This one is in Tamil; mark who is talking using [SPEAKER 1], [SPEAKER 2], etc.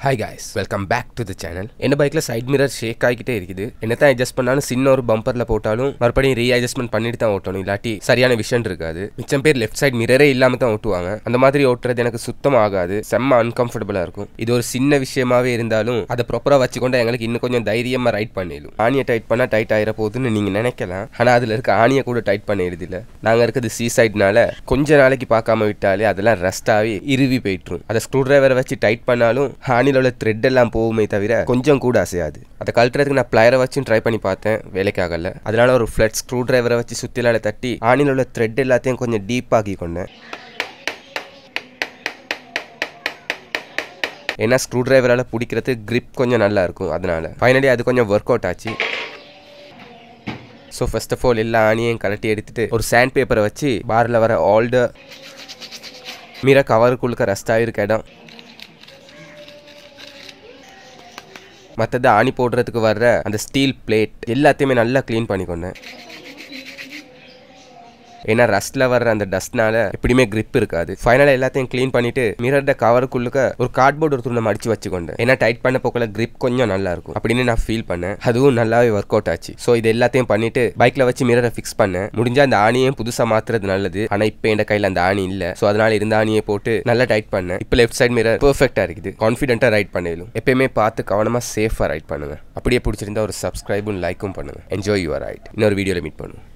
[SPEAKER 1] hi guys welcome back to the channel என்ன பைக்கில் சைட் மிரர் ஷேக் ஆகிக்கிட்டே இருக்குது என்ன தான் அட்ஜஸ்ட் பண்ணாலும் சின்ன ஒரு பம்பரில் போட்டாலும் மறுபடியும் ரீ அட்ஜஸ்ட்மெண்ட் பண்ணிட்டு தான் ஓட்டணும் இல்லாட்டி சரியான விஷயம் இருக்காது மிச்சம் பேர் லெஃப்ட் சைடு மிரரே இல்லாமல் தான் ஓட்டுவாங்க அந்த மாதிரி ஓட்டுறது எனக்கு சுத்தம் ஆகாது செம்ம அன்கம்ஃபர்டபுளாக இருக்கும் இது ஒரு சின்ன விஷயமாவே இருந்தாலும் அதை ப்ராப்பராக வச்சுக்கொண்டு எங்களுக்கு இன்னும் கொஞ்சம் தைரியமாக ரைட் பண்ணிடும் ஆணியை டைட் பண்ணால் டைட் ஆயிர போகுதுன்னு நீங்கள் நினைக்கலாம் ஆனால் அதில் இருக்க ஆணியை கூட டைட் பண்ணிடுது இல்லை நாங்கள் இருக்கிறது சீ சைட்னால கொஞ்ச நாளைக்கு பார்க்காம விட்டாலே அதெல்லாம் ரஸ்ட் ஆகி இறுவி போயிட்டுரும் அதை ஸ்க்ரூ டிரைவரை வச்சு டைட் பண்ணாலும் ஹானியில் உள்ள த்ரெட் எல்லாம் போகுமே தவிர கொஞ்சம் கூட அசையாது அதை கழட்டுறதுக்கு நான் பிளையரை வச்சும் ட்ரை பண்ணி பார்த்தேன் வேலைக்காகல அதனால ஒரு ஃப்ளட் ஸ்க்ரூ டிரைவரை வச்சு சுத்திலால தட்டி ஆணியில் உள்ள த்ரெட் எல்லாத்தையும் கொஞ்சம் டீப்பாக்கி கொண்டேன் ஏன்னா ஸ்க்ரூ டிரைவரால் பிடிக்கிறது grip கொஞ்சம் நல்லா இருக்கும் அதனால ஃபைனலி அது கொஞ்சம் ஒர்க் அவுட் ஆச்சு ஸோ ஃபர்ஸ்ட் ஆஃப் ஆல் எல்லா ஆணியையும் கலட்டி எடுத்துட்டு ஒரு சாண்ட் பேப்பரை வச்சு பாரில் வர ஆல்ட மீற கவருக்குள்ளுக்க ரஸ்ட் ஆகிருக்க இடம் மற்றது ஆணி போடுறதுக்கு வர்ற அந்த ஸ்டீல் பிளேட் எல்லாத்தையுமே நல்லா க்ளீன் பண்ணிக்கொண்டேன் ஏன்னா ரஸ்ட்ல வர்ற அந்த டஸ்ட்னால எப்படியுமே grip இருக்காது ஃபைனலாக எல்லாத்தையும் க்ளீன் பண்ணிட்டு மிரர்ட கவருக்குள்ளுக்க ஒரு கார்ட்போர்டு ஒரு துணை மடிச்சு வச்சுக்கொண்டேன் ஏன்னா டைட் பண்ண போக்கில் grip கொஞ்சம் நல்லா இருக்கும் அப்படின்னு நான் ஃபீல் பண்ணேன் அதுவும் நல்லாவே ஒர்க் அவுட் ஆச்சு ஸோ இது எல்லாத்தையும் பண்ணிட்டு பைக்ல வச்சு மிரரை ஃபிக்ஸ் பண்ணேன் முடிஞ்சா அந்த ஆணியையும் புதுசாக மாத்துறது நல்லது ஆனால் இப்போ என் கையில் அந்த ஆணி இல்லை ஸோ அதனால இருந்த ஆணியை போட்டு நல்லா டைட் பண்ணேன் இப்போ லெஃப்ட் சைடு மிரர் பெர்ஃபெக்டாக இருக்குது கான்ஃபிடென்ட்டாக ரைட் பண்ணிடலும் எப்பயுமே பார்த்து கவனமாக சேஃபாக ரைட் பண்ணுங்க அப்படியே பிடிச்சிருந்தா ஒரு சப்ஸ்கிரைபும் லைக்கும் பண்ணுங்க என்ஜாய் யுவர் ரைட் இன்னொரு வீடியோவில் மீட் பண்ணுவோம்